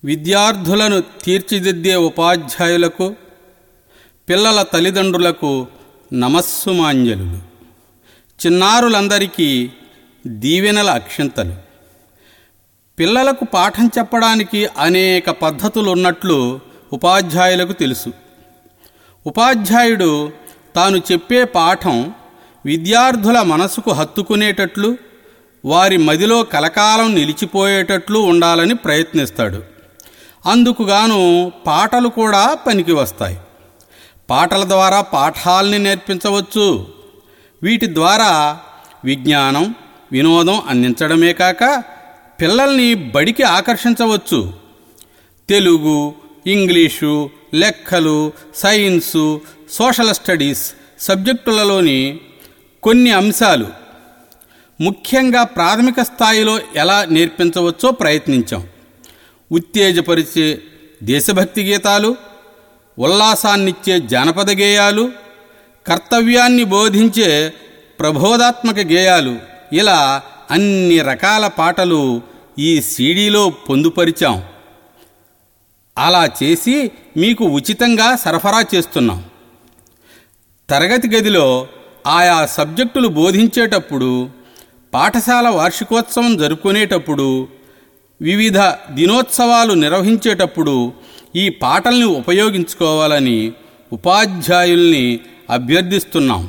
విద్యార్థులను తీర్చిదిద్దే ఉపాధ్యాయులకు పిల్లల తల్లిదండ్రులకు నమస్సుమాంజలులు చిన్నారులందరికీ దీవెనల అక్షింతలు పిల్లలకు పాఠం చెప్పడానికి అనేక పద్ధతులు ఉన్నట్లు ఉపాధ్యాయులకు తెలుసు ఉపాధ్యాయుడు తాను చెప్పే పాఠం విద్యార్థుల మనసుకు హత్తుకునేటట్లు వారి మదిలో కలకాలం నిలిచిపోయేటట్లు ఉండాలని ప్రయత్నిస్తాడు అందుకుగాను పాటలు కూడా పనికి వస్తాయి పాటల ద్వారా పాఠాల్ని నేర్పించవచ్చు వీటి ద్వారా విజ్ఞానం వినోదం అందించడమే కాక పిల్లల్ని బడికి ఆకర్షించవచ్చు తెలుగు ఇంగ్లీషు లెక్కలు సైన్సు సోషల్ స్టడీస్ సబ్జెక్టులలోని కొన్ని అంశాలు ముఖ్యంగా ప్రాథమిక స్థాయిలో ఎలా నేర్పించవచ్చో ప్రయత్నించాం ఉత్తేజపరిచే దేశభక్తి గీతాలు ఉల్లాసాన్నిచ్చే జానపద గేయాలు కర్తవ్యాన్ని బోధించే ప్రబోధాత్మక గేయాలు ఇలా అన్ని రకాల పాటలు ఈ సీడీలో పొందుపరిచాం అలా చేసి మీకు ఉచితంగా సరఫరా చేస్తున్నాం తరగతి గదిలో ఆయా సబ్జెక్టులు బోధించేటప్పుడు పాఠశాల వార్షికోత్సవం జరుపుకునేటప్పుడు వివిధ దినోత్సవాలు నిర్వహించేటప్పుడు ఈ పాటల్ని ఉపయోగించుకోవాలని ఉపాధ్యాయుల్ని అభ్యర్థిస్తున్నాం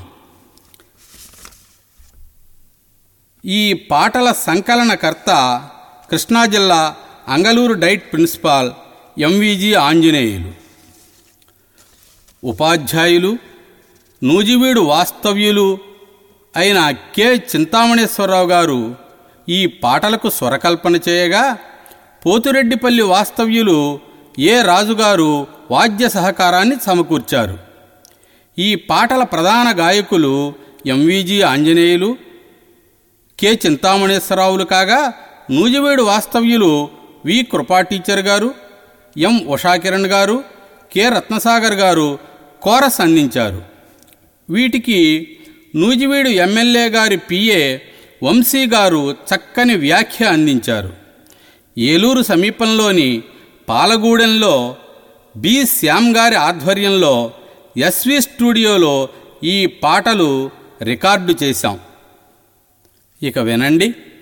ఈ పాటల సంకలనకర్త కృష్ణా జిల్లా Angaluru DIET principal M V G Anjaneyulu ఉపాధ్యాయులు నూజివీడు వాస్తవ్యులు అయిన కె చింతామణేశ్వరరావు గారు ఈ పాటలకు స్వరకల్పన చేయగా పోతురెడ్డిపల్లి వాస్తవ్యులు ఏ రాజుగారు వాద్య సహకారాన్ని సమకూర్చారు ఈ పాటల ప్రధాన గాయకులు ఎంవిజి ఆంజనేయులు కె చింతామణేశ్వరరావులు కాగా నూజివీడు వాస్తవ్యులు వి కృపా టీచర్ గారు ఎం ఉషాకిరణ్ గారు కె రత్నసాగర్ గారు కోరస్ అందించారు వీటికి నూజివీడు ఎమ్మెల్యే గారి పిఏ వంశీ గారు చక్కని వ్యాఖ్య అందించారు ఏలూరు సమీపంలోని పాలగూడెంలో బి శ్యామ్ గారి ఆధ్వర్యంలో ఎస్వి స్టూడియోలో ఈ పాటలు రికార్డు చేశాం ఇక వినండి